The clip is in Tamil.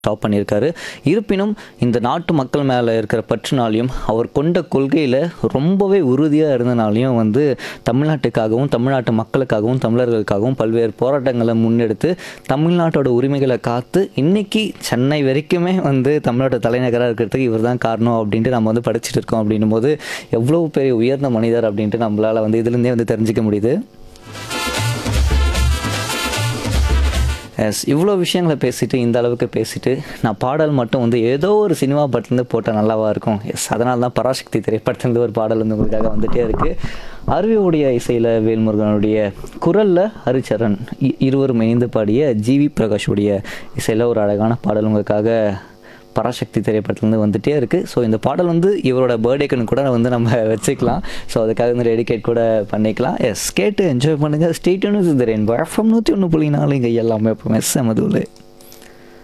ஸ்டாப் பண்ணியிருக்காரு இருப்பினும் இந்த நாட்டு மக்கள் மேலே இருக்கிற பற்றுனாலையும் அவர் கொண்ட கொள்கையில் ரொம்பவே உறுதியாக இருந்தனாலையும் வந்து தமிழ்நாட்டுக்காகவும் தமிழ்நாட்டு மக்களுக்காகவும் தமிழர்களுக்காகவும் பல்வேறு போராட்டங்களை முன்னெடுத்து தமிழ்நாட்டோட உரிமைகளை காத்து இன்னைக்கு சென்னை வரைக்குமே வந்து தமிழ்நாட்டு தலைநகராக இருக்கிறதுக்கு இவர் தான் காரணம் அப்படின்ட்டு நம்ம வந்து படிச்சுட்டு இருக்கோம் அப்படின்னும் போது எவ்வளோ பெரிய உயர்ந்த மனிதர் அப்படின்ட்டு நம்மளால் வந்து இதுலேருந்தே வந்து தெரிஞ்சுக்க முடியுது எஸ் இவ்வளோ விஷயங்களை பேசிட்டு இந்த அளவுக்கு பேசிட்டு நான் பாடல் மட்டும் வந்து ஏதோ ஒரு சினிமா படத்துலேருந்து போட்டால் நல்லாவா இருக்கும் எஸ் அதனால தான் பராசக்தி திரைப்படத்துலேருந்து ஒரு பாடல் வந்து உங்களுக்காக வந்துட்டே இருக்குது அருவியுடைய இசையில் வேல்முருகனுடைய குரலில் ஹரிச்சரன் இ- இருவரும் இணைந்து பாடிய ஜிவி பிரகாஷுடைய இசையில் ஒரு அழகான பாடல் உங்களுக்காக பராசக்தி திரைப்படத்துலேருந்து வந்துட்டே இருக்குது ஸோ இந்த பாடல் வந்து இவரோட பர்த்டேக்குன்னு கூட வந்து நம்ம வச்சுக்கலாம் ஸோ அதுக்காக வந்து டெடிகேட் கூட பண்ணிக்கலாம் எஸ் கேட்டு என்ஜாய் பண்ணுங்கள் ஸ்டேட் யூனிஸ் இந்த ரெயின்போ எஃப்எம் நூற்றி ஒன்று புள்ளி நாலு இங்கே எல்லாமே எப்பவுமே செமதுள்ளு